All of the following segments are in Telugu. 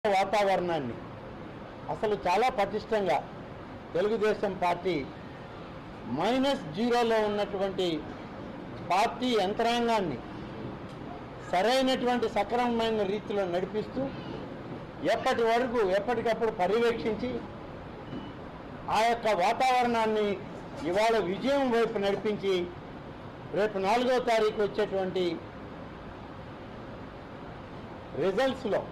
వాతావరణాన్ని అసలు చాలా పటిష్టంగా తెలుగుదేశం పార్టీ మైనస్ జీరోలో ఉన్నటువంటి పార్టీ యంత్రాంగాన్ని సరైనటువంటి సక్రమమైన రీతిలో నడిపిస్తూ ఎప్పటి వరకు ఎప్పటికప్పుడు పర్యవేక్షించి ఆ యొక్క వాతావరణాన్ని ఇవాళ విజయం వైపు నడిపించి రేపు నాలుగో తారీఖు వచ్చేటువంటి రిజల్ట్స్లో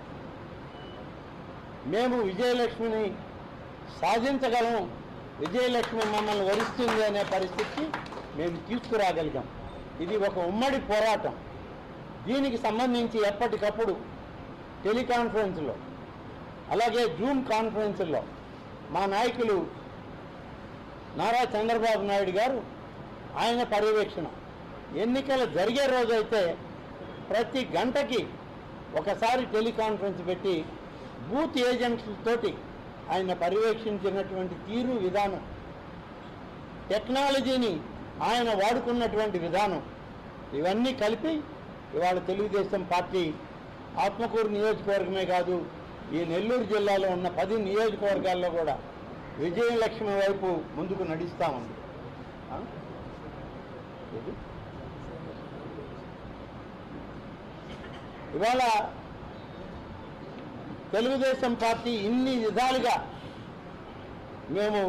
మేము విజయలక్ష్మిని సాధించగలం విజయలక్ష్మి మమ్మల్ని వరిస్తుంది అనే పరిస్థితికి మేము తీసుకురాగలిగాం ఇది ఒక ఉమ్మడి పోరాటం దీనికి సంబంధించి ఎప్పటికప్పుడు టెలికాన్ఫరెన్స్లో అలాగే జూమ్ కాన్ఫరెన్సుల్లో మా నాయకులు నారా చంద్రబాబు నాయుడు గారు ఆయన పర్యవేక్షణ ఎన్నికలు జరిగే రోజైతే ప్రతి గంటకి ఒకసారి టెలికాన్ఫరెన్స్ పెట్టి బూత్ ఏజెంట్లతోటి ఆయన పర్యవేక్షించినటువంటి తీరు విధానం టెక్నాలజీని ఆయన వాడుకున్నటువంటి విధానం ఇవన్నీ కలిపి ఇవాళ తెలుగుదేశం పార్టీ ఆత్మకూరు నియోజకవర్గమే కాదు ఈ నెల్లూరు జిల్లాలో ఉన్న పది నియోజకవర్గాల్లో కూడా విజయలక్ష్మి వైపు ముందుకు నడుస్తామండి ఆ? ఏది? ఇవాళ తెలుగుదేశం పార్టీ ఇన్ని విధాలుగా మేము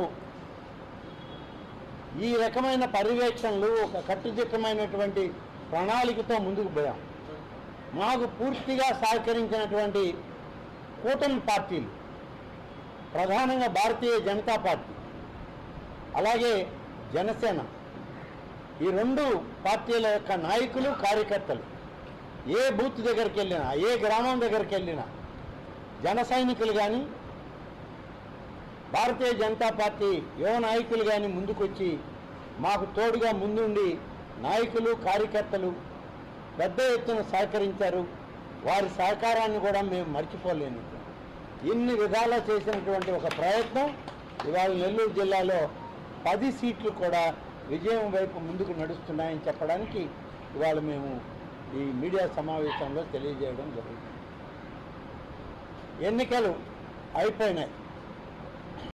ఈ రకమైన పర్యవేక్షణలు ఒక కట్టుదిట్టమైనటువంటి ప్రణాళికతో ముందుకు పోయాం మాకు పూర్తిగా సహకరించినటువంటి కూటమి పార్టీలు ప్రధానంగా భారతీయ జనతా పార్టీ అలాగే జనసేన ఈ రెండు పార్టీల యొక్క నాయకులు కార్యకర్తలు ఏ బూత్ దగ్గరికి వెళ్ళినా ఏ గ్రామం దగ్గరికి వెళ్ళినా జన సైనికులు కానీ భారతీయ జనతా పార్టీ యువ నాయకులు కానీ ముందుకొచ్చి మాకు తోడుగా ముందుండి నాయకులు కార్యకర్తలు పెద్ద ఎత్తున సహకరించారు వారి సహకారాన్ని కూడా మేము మర్చిపోలేము ఇన్ని విధాలా చేసినటువంటి ఒక ప్రయత్నం ఇవాళ నెల్లూరు జిల్లాలో పది సీట్లు కూడా విజయం వైపు ముందుకు నడుస్తున్నాయని చెప్పడానికి ఇవాళ మేము ఈ మీడియా సమావేశంలో తెలియజేయడం జరుగుతుంది ఎన్నికలు అయిపోయినాయి